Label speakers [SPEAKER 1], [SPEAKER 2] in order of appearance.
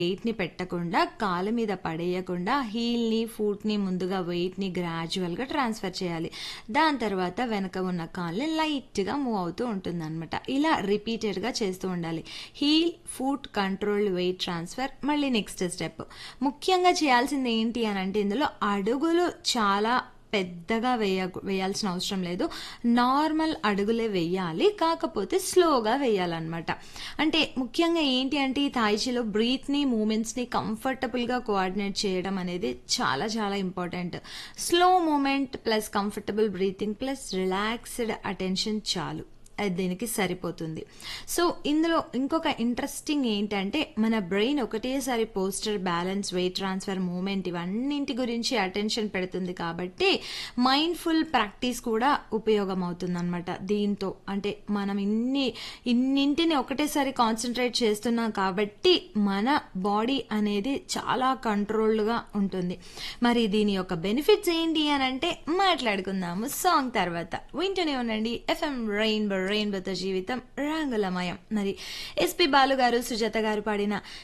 [SPEAKER 1] వెయిట్‌ని పెట్టకుండా కాళ్ళ మీద పడేయకుండా హీల్‌ని, ఫూట్‌ని ముందుగా వెయిట్‌ని గ్రాడ్యువల్‌గా ట్రాన్స్‌ఫర్ చేయాలి. దాని తర్వాత వెనక ఉన్న కాళ్ళని లైట్‌గా మూవ్ అవుతూ ఉంటుందనమాట. ఇలా రిపీటెడ్‌గా చేస్తూ ఉండాలి. Heel, foot controlled weight transfer మళ్ళీ నెక్స్ట్ స్టెప్. ముఖ్యంగా చేయాల్సింది ఏంటి అనంటే ఇందులో అడుగులు చాలా పెద్దగా వేయ వేయాల్సిన అవసరం లేదు. నార్మల్ అడుగులే వెయ్యాలి. కాకపోతే స్లోగా వేయాలనమాట. అంటే ముఖ్యంగా ఏంటి అంటే ఈ తాయి చీలో బ్రీత్‌ని, మూవ్‌మెంట్స్‌ని కంఫర్టబుల్‌గా కోఆర్డినేట్ చేయడం అనేది చాలా చాలా important. Slow movement plus comfortable breathing plus relaxed attention చాలు. అది దీనికి సరిపోతుంది. సో, ఇందులో ఇంకొక ఇంట్రెస్టింగ్ ఏంటంటే మన బ్రెయిన్ ఒకటేసారి posture, balance, weight transfer, movement ఇవన్నింటి గురించి అటెన్షన్ పెడుతుంది కాబట్టి మైండ్‌ఫుల్ ప్రాక్టీస్ కూడా ఉపయోగం అవుతుందనమాట. దీంతో అంటే మనం ఇన్ని ఇన్నింటిని ఒకటేసారి కాన్సంట్రేట్ చేస్తున్నాం కాబట్టి మన బాడీ అనేది చాలా కంట్రోల్డ్‌గా ఉంటుంది. మరి దీని యొక్క బెనిఫిట్స్ ఏంటి అనంటే మాట్లాడుకుందాము సాంగ్ తర్వాత. వింటూనే ఉండండి ఎఫ్ఎం రెయిన్బో రెయిన్బోతో జీవితం రంగులమయం. మరి ఎస్‌పి బాలు గారు, సుజాత గారు పాడిన